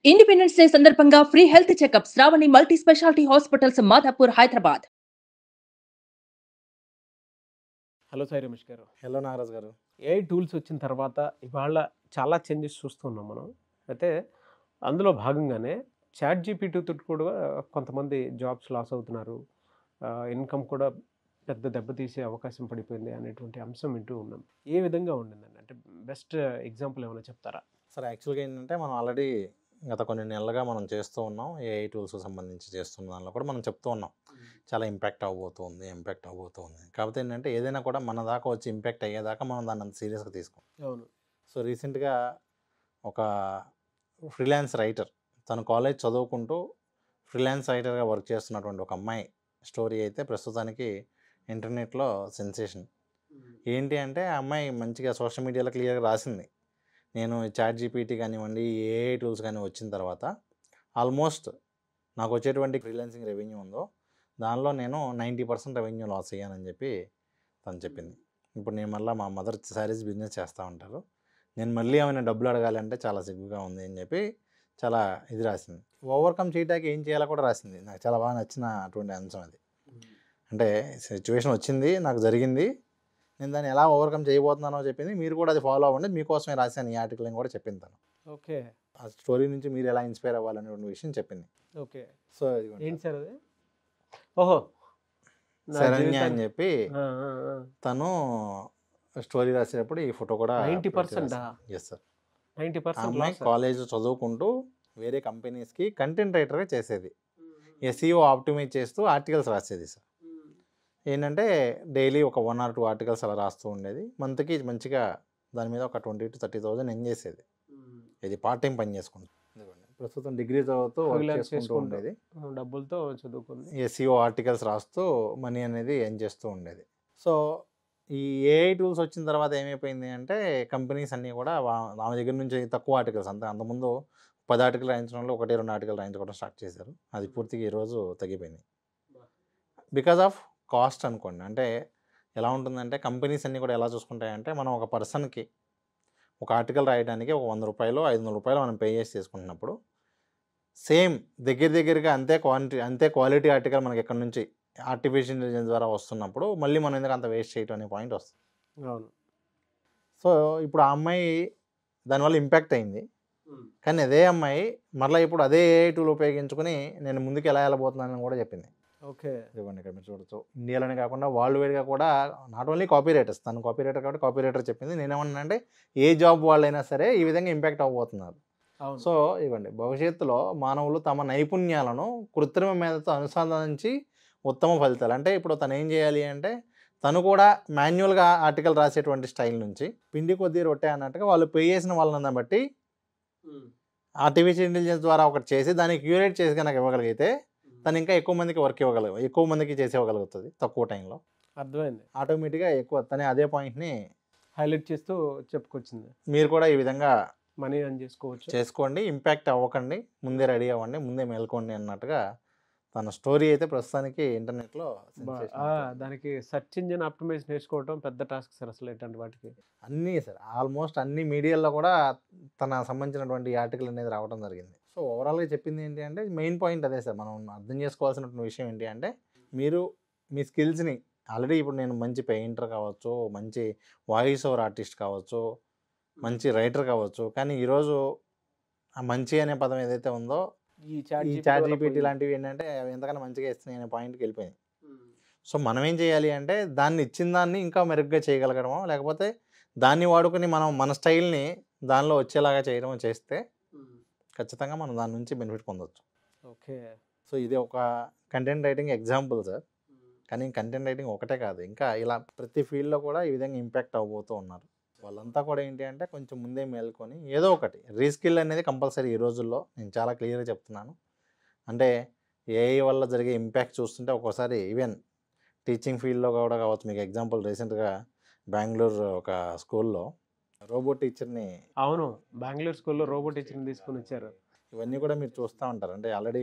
Independence day సందర్భంగా free health checkup Shravani multi speciality hospitals Madhapur Hyderabad hello Sai Ramesh garu hello Nagaraj గారు AI tools వచ్చిన తర్వాత ఇవాళ చాలా చేంజెస్ చూస్తున్నాం మనం అయితే అందులో భాగంగానే చాట్ జీపీటీతో కూడా కొంతమంది జాబ్స్ లాస్ అవుతున్నారు ఇన్కమ్ కూడా పెద్ద దెబ్బతీసే అవకాశం పడిపోయింది అనేటువంటి అంశం వింటూ ఉన్నాం ఏ విధంగా ఉండిందండి అంటే బెస్ట్ ఎగ్జాంపుల్ ఏమైనా చెప్తారా సార్ యాక్చువల్గా ఏంటంటే మనం ఆల్రెడీ గత కొన్ని నెలలుగా మనం చేస్తూ ఉన్నాం ఏఐ టూల్స్ సంబంధించి చేస్తున్న దానిలో కూడా మనం చెప్తూ ఉన్నాం చాలా ఇంపాక్ట్ అవ్వబోతుంది ఇంపాక్ట్ అవ్వబోతుంది కాకపోతే ఏంటంటే ఏదైనా కూడా మన దాకా వచ్చి ఇంపాక్ట్ అయ్యేదాకా మనం దాన్ని అంత సీరియస్గా తీసుకోం అవును సో రీసెంట్గా ఒక ఫ్రీలాన్స్ రైటర్ తను కాలేజ్ చదువుకుంటూ ఫ్రీలాన్స్ రైటర్గా వర్క్ చేస్తున్నటువంటి ఒక అమ్మాయి స్టోరీ అయితే ప్రస్తుతానికి ఇంటర్నెట్లో సెన్సేషన్ ఏంటి అంటే ఆ అమ్మాయి మంచిగా సోషల్ మీడియాలో క్లియర్గా రాసింది నేను చాట్ జీపీటీ కానివ్వండి ఏఐ టూల్స్ కానీ వచ్చిన తర్వాత ఆల్మోస్ట్ నాకు వచ్చేటువంటి ఫ్రీలాన్సింగ్ రెవెన్యూ ఉందో దానిలో నేను నైంటీ పర్సెంట్ రెవెన్యూ లాస్ అయ్యానని చెప్పి తను చెప్పింది ఇప్పుడు నేను మళ్ళీ మా మదర్ శారీస్ బిజినెస్ చేస్తూ ఉంటారు నేను మళ్ళీ ఏమైనా డబ్బులు అడగాలంటే చాలా సిగ్గుగా ఉంది అని చెప్పి చాలా ఇది రాసింది ఓవర్కమ్ చేయడానికి ఏం చేయాలో కూడా రాసింది నాకు చాలా బాగా నచ్చిన అటువంటి అంశం అది అంటే సిచ్యువేషన్ వచ్చింది నాకు జరిగింది నేను దాన్ని ఎలా ఓవర్కమ్ చేయబోతున్నానో చెప్పింది మీరు కూడా అది ఫాలో అవ్వండి మీకోసమే రాశాను ఈ ఆర్టికల్ అని కూడా చెప్పింది తను ఓకే ఆ స్టోరీ నుంచి మీరు ఎలా ఇన్స్పైర్ అవ్వాలనేటువంటి విషయం చెప్పింది ఓకే సో ఇదిగోండి. ఏంటి సార్ అది ఓహో నా శరణ్య అని జీవితాన్ని- చెప్పి ఆ, ఆ, ఆ. తను స్టోరీ రాసేటప్పుడు ఈ ఫోటో కూడా 90% ఆ? ఎస్ సార్ 90% అమ్మాయి loss ఆ? కాలేజ్ చదువుకుంటూ వేరే కంపెనీస్కి కంటెంట్ రైటర్గా చేసేది ఎస్ఈఓ ఆప్టిమైజ్ చేస్తూ ఆర్టికల్స్ రాసేది సార్ ఏంటంటే డైలీ ఒక వన్ ఆర్ టూ ఆర్టికల్స్ అలా రాస్తూ ఉండేది మంత్కి మంచిగా దాని మీద ఒక twenty to thirty thousand earn చేసేది ఇది పార్ట్ టైం పని చేసుకుంటూ ఇదిగోండి. ప్రస్తుతం డిగ్రీ చదువుతూ వర్క్ Freelance చేసుకుంటూ చేసుకుంటూ. ఉండేది డబ్బులతో చదువుకుంది ఎస్ఈఓ ఆర్టికల్స్ రాస్తూ మనీ అనేది ఎన్ చేస్తూ ఉండేది సో ఈ ఏఐ టూల్స్ వచ్చిన తర్వాత ఏమైపోయింది అంటే కంపెనీస్ అన్నీ కూడా వా- ఆమె దగ్గర నుంచి తక్కువ ఆర్టికల్స్ అంత అంతకుముందు పది ఆర్టికల్ రాయించడంలో ఒకటి రెండు ఆర్టికల్ రాయించుకోవడం స్టార్ట్ చేశారు అది పూర్తిగా ఈరోజు తగ్గిపోయింది బికాజ్ ఆఫ్ కాస్ట్ అనుకోండి అంటే ఎలా ఉంటుందంటే కంపెనీస్ అన్నీ కూడా ఎలా చూసుకుంటాయంటే మనం ఒక పర్సన్కి ఒక ఆర్టికల్ రాయడానికి ఒక వంద రూపాయలు ఐదు వందల రూపాయలు మనం పే చేసి తీసుకుంటున్నప్పుడు సేమ్ దగ్గర దగ్గరగా అంతే క్వాంటిటీ అంతే క్వాలిటీ ఆర్టికల్ మనకి ఎక్కడి నుంచి ఆర్టిఫిషియల్ ఇంటెలిజెన్స్ ద్వారా వస్తున్నప్పుడు మళ్ళీ మనం ఎందుకు అంత వేస్ట్ చేయటం అనే పాయింట్ వస్తుంది అవును సో ఇప్పుడు ఆ అమ్మాయి దానివల్ల ఇంపాక్ట్ అయింది కానీ అదే అమ్మాయి మళ్ళీ ఇప్పుడు అదే ఏఐ టూల్ ఉపయోగించుకుని నేను ముందుకు ఎలా వెళ్ళబోతున్నానని కూడా చెప్పింది ఓకే ఇదిగోండి ఇక్కడ మీరు చూడొచ్చు ఇండియాలోనే కాకుండా వరల్డ్ వైడ్గా కూడా నాట్ ఓన్లీ కాపీ రైటర్స్ తను కాపీ రైటర్ కాబట్టి కాపీ రైటర్ చెప్పింది నేనేమన్నానంటే ఏ జాబ్ వాళ్ళైనా సరే ఈ విధంగా ఇంపాక్ట్ అవ్వబోతున్నారు అవును సో ఇవ్వండి భవిష్యత్తులో మానవులు తమ నైపుణ్యాలను కృత్రిమ మేధతో అనుసంధానించి ఉత్తమ ఫలితాలు అంటే ఇప్పుడు తను ఏం చేయాలి అంటే తను కూడా మాన్యువల్గా ఆర్టికల్ రాసేటువంటి స్టైల్ నుంచి పిండి కొద్దీ రొట్టె అన్నట్టుగా వాళ్ళు పే చేసిన వాళ్ళని బట్టి ఆర్టిఫిషియల్ ఇంటెలిజెన్స్ ద్వారా ఒకటి చేసి దాన్ని క్యూరేట్ చేసి కనుక ఇవ్వగలిగితే తను ఇంకా ఎక్కువ మందికి వర్క్ ఇవ్వగలగు ఎక్కువ మందికి చేసి ఇవ్వగలుగుతుంది తక్కువ టైంలో అర్థమైంది ఆటోమేటిక్గా ఎక్కువ తనే అదే పాయింట్ని హైలైట్ చేస్తూ చెప్పుకొచ్చింది మీరు కూడా ఈ విధంగా మనీ అని చేసుకోవచ్చు చేసుకోండి ఇంపాక్ట్ అవ్వకండి ముందే రెడీ అవ్వండి ముందే మేల్కోండి అన్నట్టుగా తన స్టోరీ అయితే ప్రస్తుతానికి ఇంటర్నెట్లో బా- sensation ఆ, అవుతుంది. దానికి సెర్చ్ ఇంజిన్ ఆప్టిమైజ్ నేర్చుకోవడం పెద్ద టాస్క్ సార్ అసలు ఇట్లాంటి వాటికి అన్నీ సార్ ఆల్మోస్ట్ అన్ని మీడియాల్లో కూడా తన సంబంధించినటువంటి ఆర్టికల్ అనేది రావడం జరిగింది సో ఓవరాల్గా చెప్పింది ఏంటి అంటే మెయిన్ పాయింట్ అదే సార్ మనం అర్థం చేసుకోవాల్సినటువంటి విషయం ఏంటి అంటే మీరు మీ స్కిల్స్ని ఆల్రెడీ ఇప్పుడు నేను మంచి పెయింటర్ కావచ్చు మంచి వాయిస్ ఓవర్ ఆర్టిస్ట్ కావచ్చు మంచి రైటర్ కావచ్చు కానీ ఈరోజు ఆ మంచి అనే పదం ఏదైతే ఉందో ఈ చాట్ ఈ చాట్ జీపీటీ లాంటివి ఏంటంటే అవి ఎంతకన్నా మంచిగా ఇస్తున్నాయి అనే పాయింట్కి వెళ్ళిపోయింది సో మనం ఏం చేయాలి అంటే దాన్ని ఇచ్చిన దాన్ని ఇంకా మెరుగ్గా చేయగలగడమో లేకపోతే దాన్ని వాడుకొని మనం మన స్టైల్ని దానిలో వచ్చేలాగా చేయడమో చేస్తే ఖచ్చితంగా మనం దాని నుంచి బెనిఫిట్ పొందొచ్చు ఓకే సో ఇది ఒక కంటెంట్ రైటింగ్ ఎగ్జాంపుల్ సార్ కానీ కంటెంట్ రైటింగ్ ఒకటే కాదు ఇంకా ఇలా ప్రతి ఫీల్డ్లో కూడా ఈ విధంగా ఇంపాక్ట్ అవ్వబోతూ ఉన్నారు వాళ్ళంతా కూడా ఏంటి అంటే కొంచెం ముందే మేల్కొని ఏదో ఒకటి రీస్కిల్ అనేది కంపల్సరీ ఈ రోజుల్లో నేను చాలా క్లియర్గా చెప్తున్నాను అంటే ఏఐ వల్ల జరిగే ఇంపాక్ట్ చూస్తుంటే ఒక్కోసారి ఈవెన్ టీచింగ్ ఫీల్డ్లో కూడా కావచ్చు మీకు ఎగ్జాంపుల్ రీసెంట్గా బెంగళూరు ఒక స్కూల్లో రోబోట్ టీచర్ని అవును బెంగళూరు స్కూల్లో రోబోట్ టీచర్ని తీసుకొని వచ్చారు ఇవన్నీ కూడా మీరు చూస్తూ ఉంటారు అంటే ఆల్రెడీ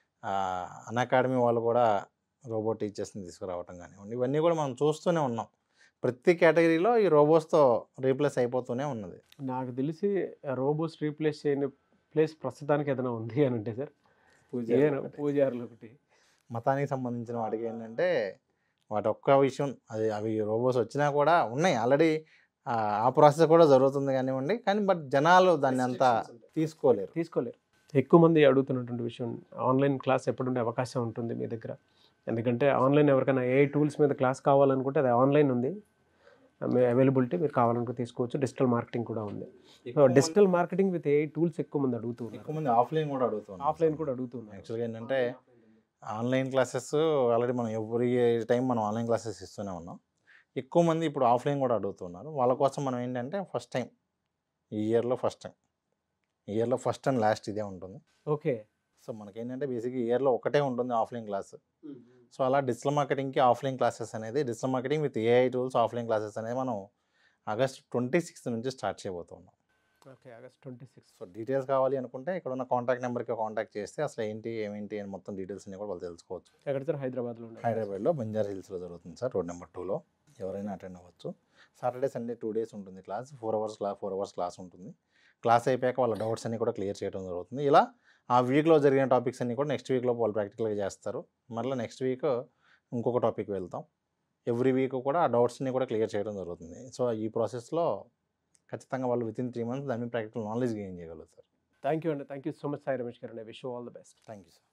అన్ అకాడమీ వాళ్ళు కూడా రోబోట్ టీచర్స్ని తీసుకురావటం కానివ్వండి ఇవన్నీ కూడా మనం చూస్తూనే ఉన్నాం ప్రతి కేటగిరీలో ఈ రోబోట్స్తో రీప్లేస్ అయిపోతూనే ఉన్నది నాకు తెలిసి రోబోస్ రీప్లేస్ చేయని ప్లేస్ ప్రస్తుతానికి ఏదైనా ఉంది అని అంటే సార్ పూజారులు ఏదైనా ఒకటి. పూజారులు ఒకటి మతానికి సంబంధించిన వాటికి ఏంటంటే వాటి ఒక్క విషయం అది అవి రోబోస్ వచ్చినా కూడా ఉన్నాయి ఆల్రెడీ ఆ ప్రాసెస్ కూడా జరుగుతుంది కానివ్వండి కానీ బట్ జనాలు దాన్ని అంత తీసుకోలేరు తీసుకోలేరు ఎక్కువ మంది అడుగుతున్నటువంటి విషయం ఆన్లైన్ క్లాస్ ఎప్పుడు ఉండే అవకాశం ఉంటుంది మీ దగ్గర ఎందుకంటే ఆన్లైన్ ఎవరికైనా ఏ టూల్స్ మీద క్లాస్ కావాలనుకుంటే అది ఆన్లైన్ ఉంది అవైలబిలిటీ మీరు కావాలనుకుంటే తీసుకోవచ్చు డిజిటల్ మార్కెటింగ్ కూడా ఉంది digital marketing with AI tools ఎక్కువ మంది ఎక్కువ అడుగుతున్నారు మంది ఆఫ్లైన్ కూడా అడుగుతున్నారు ఆఫ్లైన్ కూడా అడుగుతున్నారు యాక్చువల్గా ఏంటంటే ఆన్లైన్ క్లాసెస్ ఆల్రెడీ మనం ఎవ్రీ టైం మనం ఆన్లైన్ క్లాసెస్ ఇస్తూనే ఉన్నాం ఎక్కువ మంది ఇప్పుడు ఆఫ్లైన్ కూడా అడుగుతున్నారు వాళ్ళ కోసం మనం ఏంటంటే ఫస్ట్ టైం ఈ ఇయర్లో ఫస్ట్ టైం ఈ ఇయర్లో ఫస్ట్ అండ్ లాస్ట్ ఇదే ఉంటుంది ఓకే సో మనకేంటంటే బేసిక్గా ఇయర్లో ఒకటే ఉంటుంది ఆఫ్లైన్ క్లాస్ సో అలా డిజిటల్ మార్కెటింగ్కి ఆఫ్లైన్ క్లాసెస్ అనేది digital marketing with AI tools offline classes అనేది మనం ఆగస్ట్ ట్వంటీ సిక్స్త్ నుంచి స్టార్ట్ చేయబోతున్నాం okay August twenty six so details కావాలి అనుకుంటే ఇక్కడ ఉన్న కాంటాక్ట్ నెంబర్కి కాంటాక్ట్ చేస్తే అసలు ఏంటి ఏమేంటి అని మొత్తం డీటెయిల్స్ అన్ని కూడా వాళ్ళు తెలుసుకోవచ్చు ఎక్కడ సార్ హైదరాబాద్లో ఉన్నాయి హైదరాబాద్లో బంజారా హిల్స్లో జరుగుతుంది సార్ రోడ్ నెంబర్ టూలో ఎవరైనా అటెండ్ అవ్వచ్చు సాటర్డే సండే టూ డేస్ ఉంటుంది class four hours class four hours class ఉంటుంది క్లాస్ అయిపోయాక వాళ్ళ డౌట్స్ అన్ని కూడా క్లియర్ చేయడం జరుగుతుంది ఇలా ఆ వీక్లో జరిగిన టాపిక్స్ అన్ని కూడా నెక్స్ట్ వీక్లో వాళ్ళు ప్రాక్టికల్గా చేస్తారు మళ్ళీ నెక్స్ట్ వీక్ ఇంకొక టాపిక్ వెళ్తాం ఎవ్రీ వీక్ కూడా ఆ డౌట్స్ని కూడా క్లియర్ చేయడం జరుగుతుంది సో ఈ ప్రాసెస్లో ఖచ్చితంగా వాళ్ళు విత్ ఇన్ త్రీ మంత్స్ దాని మీద ప్రాక్టికల్ నాలెడ్జ్ గెయిన్ చేయగలుగుతారు థ్యాంక్ యూ అండి thank you so much Sai Ramesh garu అండి wish all the best thank you sir